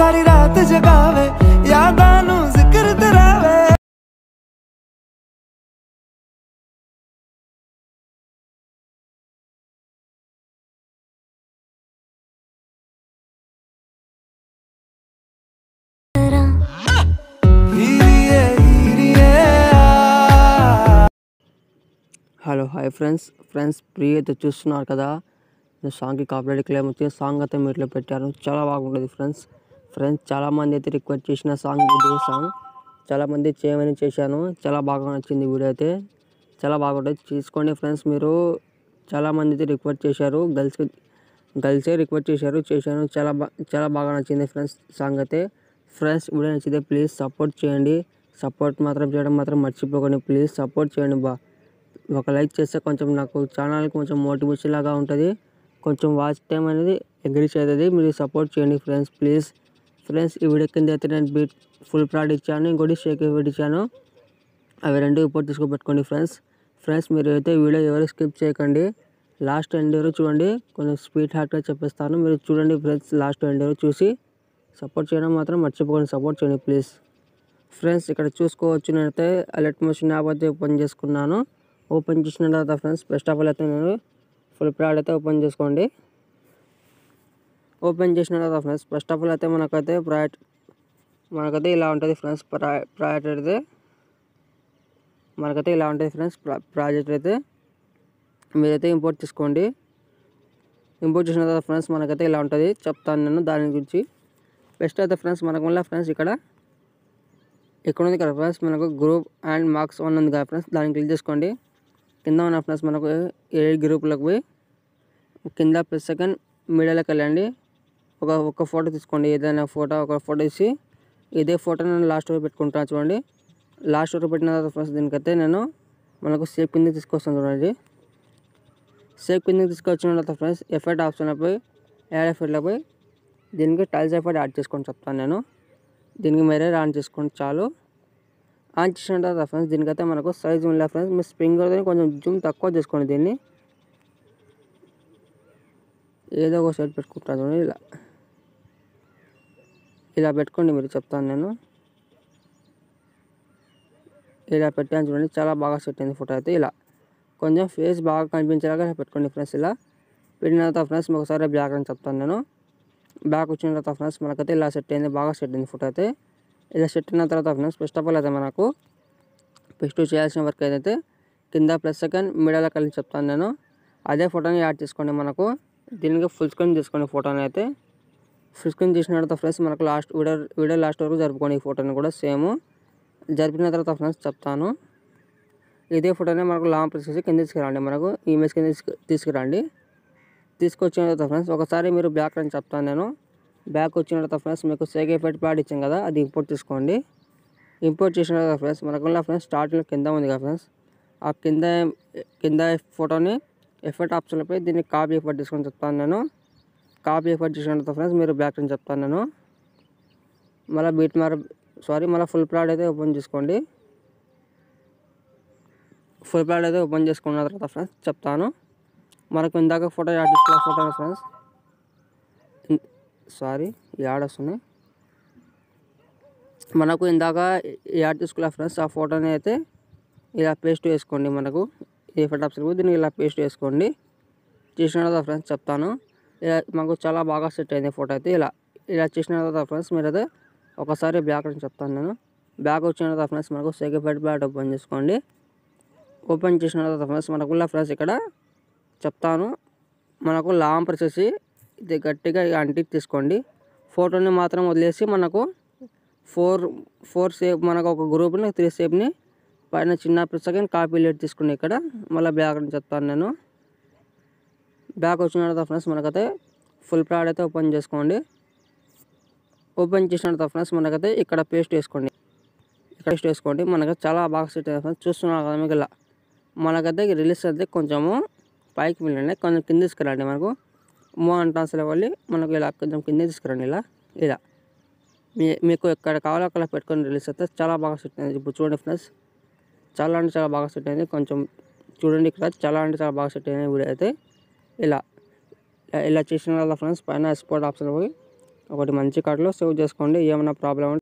ਸਾਰੀ ਰਾਤ ਜਗਾਵੇ ਯਾਦਾਂ ਨੂੰ ਜ਼ਿਕਰ ਤਰਾਵੇ ਹੀਰੀਏ ਹੀਰੀਏ ਆ హలో హాయ్ ఫ్రెండ్స్ ఫ్రెండ్స్ ప్రీ అయితే చూస్తున్నారు కదా నేను సాంగ్కి కాపరేట్ క్లెయిమ్ వచ్చి సాంగ్ అయితే మీట్లో పెట్టాను చాలా బాగుంటుంది ఫ్రెండ్స్ ఫ్రెండ్స్ చాలామంది అయితే రిక్వెస్ట్ చేసిన సాంగ్ వీడియో సాంగ్ చాలామంది చేయమని చేశాను చాలా బాగా నచ్చింది వీడియో అయితే చాలా బాగుంటుంది తీసుకోండి ఫ్రెండ్స్ మీరు చాలామంది అయితే రిక్వెస్ట్ చేశారు గర్ల్స్ గర్ల్సే రిక్వెస్ట్ చేశారు చేశాను చాలా బా చాలా బాగా నచ్చింది ఫ్రెండ్స్ సాంగ్ అయితే ఫ్రెండ్స్ వీడియో నచ్చితే ప్లీజ్ సపోర్ట్ చేయండి సపోర్ట్ మాత్రం చేయడం మాత్రం మర్చిపోకండి ప్లీజ్ సపోర్ట్ చేయండి బా ఒక లైక్ చేస్తే కొంచెం నాకు ఛానల్ కొంచెం మోటివేషన్ లాగా ఉంటుంది కొంచెం వాచ్ టైం అనేది ఎంకరేజ్ అవుతుంది మీరు సపోర్ట్ చేయండి ఫ్రెండ్స్ ప్లీజ్ ఫ్రెండ్స్ ఈ వీడియో కింద అయితే నేను బీట్ ఫుల్ ప్లాట్ ఇచ్చాను ఇంకోటి షేక్ వీడియో ఇచ్చాను అవి రెండు ఇప్పుడు తీసుకోబెట్టుకోండి ఫ్రెండ్స్ ఫ్రెండ్స్ మీరు అయితే వీడియో ఎవరు స్కిప్ చేయకండి లాస్ట్ ఎండ్ ఎవరు చూడండి కొంచెం స్పీడ్ హార్ట్గా చెప్పేస్తాను మీరు చూడండి ఫ్రెండ్స్ లాస్ట్ ఎండ్ ఎవరు చూసి సపోర్ట్ చేయడం మాత్రం మర్చిపోకండి సపోర్ట్ చేయండి ప్లీజ్ ఫ్రెండ్స్ ఇక్కడ చూసుకోవచ్చు నేనైతే అలర్ట్ మోషన్ యాప్ అయితే ఓపెన్ చేసుకున్నాను ఓపెన్ చేసిన తర్వాత ఫ్రెండ్స్ ఫస్ట్ ఆఫ్ ఆల్ అయితే నేను ఫుల్ ప్లాట్ అయితే ఓపెన్ చేసుకోండి ఓపెన్ చేసిన తర్వాత ఫ్రెండ్స్ ఫస్ట్ ఆఫ్ ఆల్ అయితే మనకైతే ప్రాజెక్ట్ మనకైతే ఇలా ఉంటుంది ఫ్రెండ్స్ ప్రా ప్రాజెక్ట్ అయితే మనకైతే ఇలా ఉంటుంది ఫ్రెండ్స్ ప్రా- ప్రాజెక్ట్ అయితే మీరైతే ఇంపోర్ట్ చేసుకోండి ఇంపోర్ట్ చేసిన తర్వాత ఫ్రెండ్స్ మనకైతే ఇలా ఉంటుంది చెప్తాను నేను దాని గురించి బెస్ట్ అయితే ఫ్రెండ్స్ మనకు మళ్ళీ ఫ్రెండ్స్ ఇక్కడ ఇక్కడ ఉంది కదా ఫ్రెండ్స్ మనకు గ్రూప్ అండ్ మార్క్స్ వన్ ఉంది కదా ఫ్రెండ్స్ దాన్ని క్లిక్ చేసుకోండి కింద ఉన్న ఫ్రెండ్స్ మనకు ఏ గ్రూప్లకు పోయి కింద ప్లస్ సెకండ్ మీడియాలోకి వెళ్ళండి ఒక ఒక ఫోటో తీసుకోండి ఏదైనా ఫోటో ఒక ఫోటో తీసి ఇదే ఫోటో నేను లాస్ట్ వరకు పెట్టుకుంటాను చూడండి లాస్ట్ వరకు పెట్టిన తర్వాత ఫ్రెండ్స్ దీనికైతే నేను మనకు సేఫ్ కింద తీసుకొస్తాను చూడండి సేఫ్ కింద తీసుకొచ్చిన తర్వాత ఫ్రెండ్స్ ఎఫెక్ట్ ఆప్షన్ పోయి యాడ్ ఎఫెక్ట్లో పోయి దీనికి టైల్స్ ఎఫెక్ట్ యాడ్ చేసుకొని చెప్తాను నేను దీనికి మీరే ఆన్ చేసుకోండి చాలు ఆన్ చేసిన తర్వాత ఫ్రెండ్స్ దీనికైతే మనకు సైజ్ ఉండే ఫ్రెండ్స్ మీ స్ప్రింగ్ కొంచెం జూమ్ తక్కువ చేసుకోండి దీన్ని ఏదో ఒక సైడ్ పెట్టుకుంటాను చూడండి ఇలా ఇలా పెట్టుకోండి మీరు చెప్తాను నేను ఇలా పెట్టాను చూడండి చాలా బాగా సెట్ అయింది ఫోటో అయితే ఇలా కొంచెం ఫేస్ బాగా కనిపించేలాగా ఇలా పెట్టుకోండి ఫ్రెండ్స్ ఇలా పెట్టిన తర్వాత ఫ్రెండ్స్ ఒకసారి బ్యాక్ అని చెప్తాను నేను బ్యాక్ వచ్చిన తర్వాత ఫ్రెండ్స్ మనకైతే ఇలా సెట్ అయింది బాగా సెట్ అయింది ఫోటో అయితే ఇలా సెట్ అయిన తర్వాత ఫ్రెండ్స్ ఫస్ట్ ఆఫ్ ఆల్ అయితే మనకు ఫస్ట్ చేయాల్సిన వర్క్ ఏదైతే కింద ప్లస్ సెకండ్ మిడల్ కలిసి చెప్తాను నేను అదే ఫోటోని యాడ్ చేసుకోండి మనకు దీనికి ఫుల్ స్క్రీన్ తీసుకోండి ఫోటోని అయితే ఫుల్ స్క్రీన్ చేసిన తర్వాత ఫ్రెండ్స్ మనకు లాస్ట్ వీడియో వీడియో లాస్ట్ వరకు జరుపుకోండి ఈ ఫోటోని కూడా సేమ్ జరిపిన తర్వాత ఫ్రెండ్స్ చెప్తాను ఇదే ఫోటోని మనకు లాంగ్ ప్రెస్ చేసి కింద తీసుకురండి మనకు ఇమేజ్ కింద తీసుకు తీసుకురండి తీసుకొచ్చిన తర్వాత ఫ్రెండ్స్ ఒకసారి మీరు బ్యాక్ అని చెప్తాను నేను బ్యాక్ వచ్చిన తర్వాత ఫ్రెండ్స్ మీకు సేక్ ఎఫెక్ట్ ప్యాడ్ ఇచ్చాం కదా అది ఇంపోర్ట్ తీసుకోండి ఇంపోర్ట్ చేసిన తర్వాత ఫ్రెండ్స్ మనకు ఉన్న ఫ్రెండ్స్ స్టార్టింగ్ కింద ఉంది కదా ఫ్రెండ్స్ ఆ కింద కింద ఫోటోని ఎఫెక్ట్ ఆప్షన్లపై దీన్ని కాపీ ఎఫెక్ట్ తీసుకొని చెప్తాను నేను కాపీ ఎఫెక్ట్ చేసిన తర్వాత ఫ్రెండ్స్ మీరు బ్యాక్ అని చెప్తాను నేను మళ్ళీ బీట్ మార్ సారీ మళ్ళీ ఫుల్ ప్లాట్ అయితే ఓపెన్ చేసుకోండి ఫుల్ ప్లాట్ అయితే ఓపెన్ చేసుకున్న తర్వాత ఫ్రెండ్స్ చెప్తాను మనకు ఇందాక ఫోటో యాడ్ చేసుకున్న ఫోటో ఫ్రెండ్స్ సారీ యాడ్ వస్తున్నాయి మనకు ఇందాక యాడ్ చేసుకున్న ఫ్రెండ్స్ ఆ ఫోటోని అయితే ఇలా పేస్ట్ వేసుకోండి మనకు ఏ ఫోటో ఆప్షన్ దీన్ని ఇలా పేస్ట్ వేసుకోండి చేసిన తర్వాత ఫ్రెండ్స్ చెప్తాను ఇలా మాకు చాలా బాగా సెట్ అయింది ఫోటో అయితే ఇలా ఇలా చేసిన తర్వాత ఫ్రెండ్స్ మీరైతే ఒకసారి బ్యాక్ అని చెప్తాను నేను బ్యాక్ వచ్చిన తర్వాత ఫ్రెండ్స్ మనకు సెకండ్ ప్లాట్ ఓపెన్ చేసుకోండి ఓపెన్ చేసిన తర్వాత ఫ్రెండ్స్ మనకు ఫ్రెండ్స్ ఇక్కడ చెప్తాను మనకు లాంప్ వచ్చేసి ఇది గట్టిగా అంటికి తీసుకోండి ఫోటోని మాత్రం వదిలేసి మనకు ఫోర్ ఫోర్ సేప్ మనకు ఒక గ్రూప్ని త్రీ సేప్ని పైన చిన్న సెకండ్ కాపీ లేట్ తీసుకుని ఇక్కడ మళ్ళీ బ్యాక్ అని చెప్తాను నేను బ్యాక్ వచ్చిన తర్వాత ఫ్రెండ్స్ మనకైతే ఫుల్ ప్లాట్ అయితే ఓపెన్ చేసుకోండి ఓపెన్ చేసిన తర్వాత ఫ్రెండ్స్ మనకైతే ఇక్కడ పేస్ట్ వేసుకోండి ఇక్కడ పేస్ట్ వేసుకోండి మనకైతే చాలా బాగా సెట్ అయ్యింది ఫ్రెండ్స్ చూస్తున్నారు కదా మీకు ఇలా మనకైతే రిలీజ్ అయితే కొంచెము పైకి వెళ్ళండి కొంచెం కింద తీసుకురండి మనకు మో అంటాన్స్లో వెళ్ళి మనకు ఇలా కొంచెం కింద తీసుకురండి ఇలా ఇలా మీ మీకు ఎక్కడ కావాలో అక్కడ పెట్టుకొని రిలీజ్ అయితే చాలా బాగా సెట్ అయింది ఇప్పుడు చూడండి ఫ్రెండ్స్ చాలా అంటే చాలా బాగా సెట్ అయింది కొంచెం చూడండి ఇక్కడ చాలా అంటే చాలా బాగా సెట్ అయింది వీడియో అయితే ఇలా ఇలా చేసిన వల్ల ఫ్రెండ్స్ పైన ఎక్స్పోర్ట్ ఆప్షన్ పోయి ఒకటి మంచి కార్డులో సేవ్ చేసుకోండి ఏమైనా ప్రాబ్లం